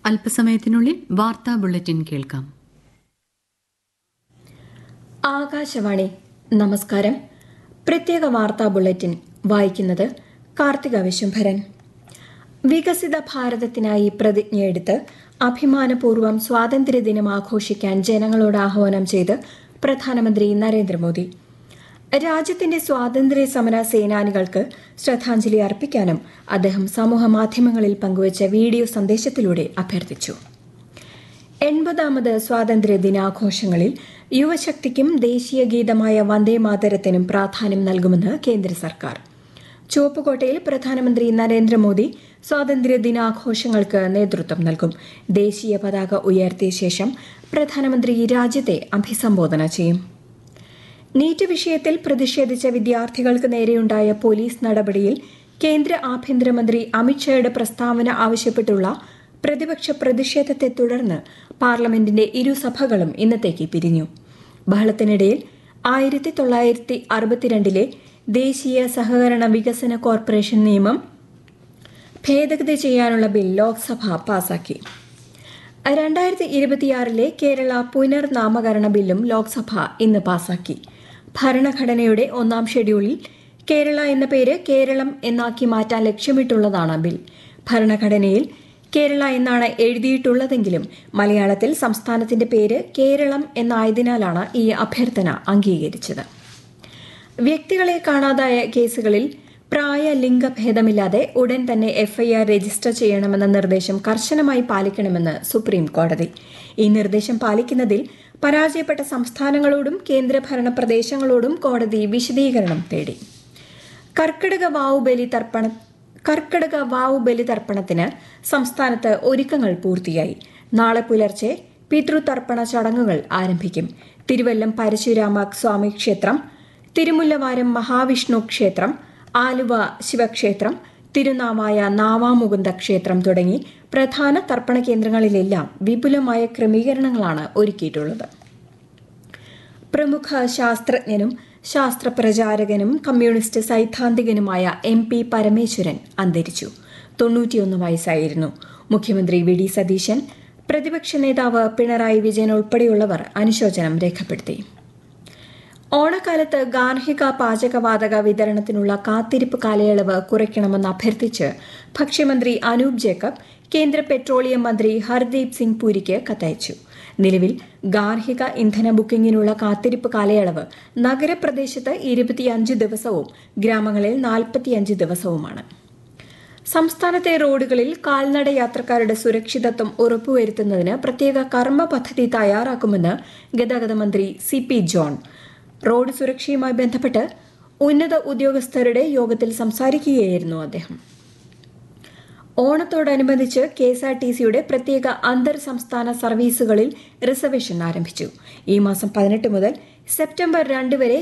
അല്പസമയത്തിനുള്ളിൽ വാർത്താ ബുള്ളറ്റിൻ കേൾക്കാം ആകാശവാണി നമസ്കാരം പ്രത്യേക വാർത്താ ബുള്ളറ്റിൻ വായിക്കുന്നത് കാർത്തിക വിശംഭരൻ വികസിത ഭാരതത്തിനായി പ്രതിജ്ഞയെടുത്ത് അഭിമാനപൂർവ്വം സ്വാതന്ത്ര്യദിനം ആഘോഷിക്കാൻ ജനങ്ങളോട് ആഹ്വാനം ചെയ്ത് പ്രധാനമന്ത്രി നരേന്ദ്രമോദി രാജ്യത്തിന്റെ സ്വാതന്ത്ര്യ സമര സേനാനികൾക്ക് ശ്രദ്ധാഞ്ജലി അർപ്പിക്കാനും അദ്ദേഹം സമൂഹ മാധ്യമങ്ങളിൽ പങ്കുവച്ച വീഡിയോ സന്ദേശത്തിലൂടെ അഭ്യർത്ഥിച്ചു എൺപതാമത് സ്വാതന്ത്ര്യ ദിനാഘോഷങ്ങളിൽ യുവശക്തിക്കും ദേശീയ ഗീതമായ വന്ദേമാതരത്തിനും പ്രാധാന്യം നൽകുമെന്ന് കേന്ദ്ര സർക്കാർ ചുവപ്പുകോട്ടയിൽ പ്രധാനമന്ത്രി നരേന്ദ്രമോദി സ്വാതന്ത്ര്യ ദിനാഘോഷങ്ങൾക്ക് നേതൃത്വം നൽകും ദേശീയ പതാക ഉയർത്തിയ ശേഷം പ്രധാനമന്ത്രി രാജ്യത്തെ അഭിസംബോധന ചെയ്യും നീറ്റ് വിഷയത്തിൽ പ്രതിഷേധിച്ച വിദ്യാർത്ഥികൾക്ക് നേരെയുണ്ടായ പോലീസ് നടപടിയിൽ കേന്ദ്ര ആഭ്യന്തരമന്ത്രി അമിത്ഷായുടെ പ്രസ്താവന ആവശ്യപ്പെട്ടുള്ള പ്രതിപക്ഷ പ്രതിഷേധത്തെ തുടർന്ന് പാർലമെന്റിന്റെ ഇരുസഭകളും ഇന്നത്തേക്ക് പിരിഞ്ഞു ബഹളത്തിനിടയിൽ ആയിരത്തി തൊള്ളായിരത്തി അറുപത്തിരണ്ടിലെ ദേശീയ സഹകരണ വികസന കോർപ്പറേഷൻ നിയമം ഭേദഗതി ചെയ്യാനുള്ള ബിൽ ലോക്സഭ പാസാക്കി രണ്ടായിരത്തി ഇരുപത്തിയാറിലെ കേരള പുനർനാമകരണ ബില്ലും ലോക്സഭ ഇന്ന് പാസാക്കി ഭരണഘടനയുടെ ഒന്നാം ഷെഡ്യൂളിൽ കേരള എന്ന പേര് കേരളം എന്നാക്കി മാറ്റാൻ ലക്ഷ്യമിട്ടുള്ളതാണ് ബിൽ ഭരണഘടനയിൽ കേരള എന്നാണ് എഴുതിയിട്ടുള്ളതെങ്കിലും മലയാളത്തിൽ സംസ്ഥാനത്തിന്റെ പേര് കേരളം എന്നായതിനാലാണ് ഈ അഭ്യർത്ഥന അംഗീകരിച്ചത് വ്യക്തികളെ കാണാതായ കേസുകളിൽ പ്രായ ലിംഗഭേദമില്ലാതെ ഉടൻ തന്നെ എഫ്ഐആർ രജിസ്റ്റർ ചെയ്യണമെന്ന നിർദ്ദേശം കർശനമായി പാലിക്കണമെന്ന് സുപ്രീം കോടതി ഈ നിർദ്ദേശം പാലിക്കുന്നതിൽ പരാജയപ്പെട്ട സംസ്ഥാനങ്ങളോടും കേന്ദ്രഭരണ പ്രദേശങ്ങളോടും കോടതി വിശദീകരണം തേടി കർക്കിടക വാവു ബലി തർപ്പണ കർക്കിടക വാവു ബലി തർപ്പണത്തിന് സംസ്ഥാനത്ത് ഒരുക്കങ്ങൾ പൂർത്തിയായി നാളെ പുലർച്ചെ പിതൃതർപ്പണ ചടങ്ങുകൾ ആരംഭിക്കും തിരുവല്ലം പരശുരാമ സ്വാമി ക്ഷേത്രം തിരുമുല്ലവാരം മഹാവിഷ്ണു ക്ഷേത്രം ആലുവ ശിവക്ഷേത്രം തിരുനാവായ നാവാമുകുന്ദ ക്ഷേത്രം തുടങ്ങി പ്രധാന തർപ്പണ കേന്ദ്രങ്ങളിലെല്ലാം വിപുലമായ ക്രമീകരണങ്ങളാണ് ഒരുക്കിയിട്ടുള്ളത് പ്രമുഖ ശാസ്ത്രജ്ഞനും ശാസ്ത്ര പ്രചാരകനും കമ്മ്യൂണിസ്റ്റ് സൈദ്ധാന്തികനുമായ എം പി പരമേശ്വരൻ അന്തരിച്ചു തൊണ്ണൂറ്റിയൊന്ന് വയസ്സായിരുന്നു മുഖ്യമന്ത്രി വി ഡി സതീശൻ പ്രതിപക്ഷ നേതാവ് പിണറായി വിജയൻ ഉൾപ്പെടെയുള്ളവർ അനുശോചനം രേഖപ്പെടുത്തി ഓണക്കാലത്ത് ഗാർഹിക പാചകവാതക വിതരണത്തിനുള്ള കാത്തിരിപ്പ് കാലയളവ് കുറയ്ക്കണമെന്ന് അഭ്യർത്ഥിച്ച് ഭക്ഷ്യമന്ത്രി അനൂപ് ജേക്കബ് കേന്ദ്ര പെട്രോളിയം മന്ത്രി ഹർദീപ് സിംഗ് പുരിക്ക് കത്തയച്ചു നിലവിൽ ഗാർഹിക ഇന്ധന ബുക്കിംഗിനുള്ള കാത്തിരിപ്പ് കാലയളവ് നഗരപ്രദേശത്ത് ഇരുപത്തിയഞ്ച് ദിവസവും ഗ്രാമങ്ങളിൽ നാൽപ്പത്തിയഞ്ച് ദിവസവുമാണ് സംസ്ഥാനത്തെ റോഡുകളിൽ കാൽനട യാത്രക്കാരുടെ സുരക്ഷിതത്വം ഉറപ്പുവരുത്തുന്നതിന് പ്രത്യേക കർമ്മ പദ്ധതി തയ്യാറാക്കുമെന്ന് ഗതാഗത മന്ത്രി സി പി ജോൺ റോഡ് സുരക്ഷയുമായി ബന്ധപ്പെട്ട് ഉന്നത ഉദ്യോഗസ്ഥരുടെ യോഗത്തിൽ സംസാരിക്കുകയായിരുന്നു അദ്ദേഹം ഓണത്തോടനുബന്ധിച്ച് കെ എസ് ആർ ടി സിയുടെ പ്രത്യേക അന്തർ സംസ്ഥാന സർവീസുകളിൽ റിസർവേഷൻ ആരംഭിച്ചു ഈ മാസം പതിനെട്ട് മുതൽ സെപ്റ്റംബർ രണ്ട് വരെ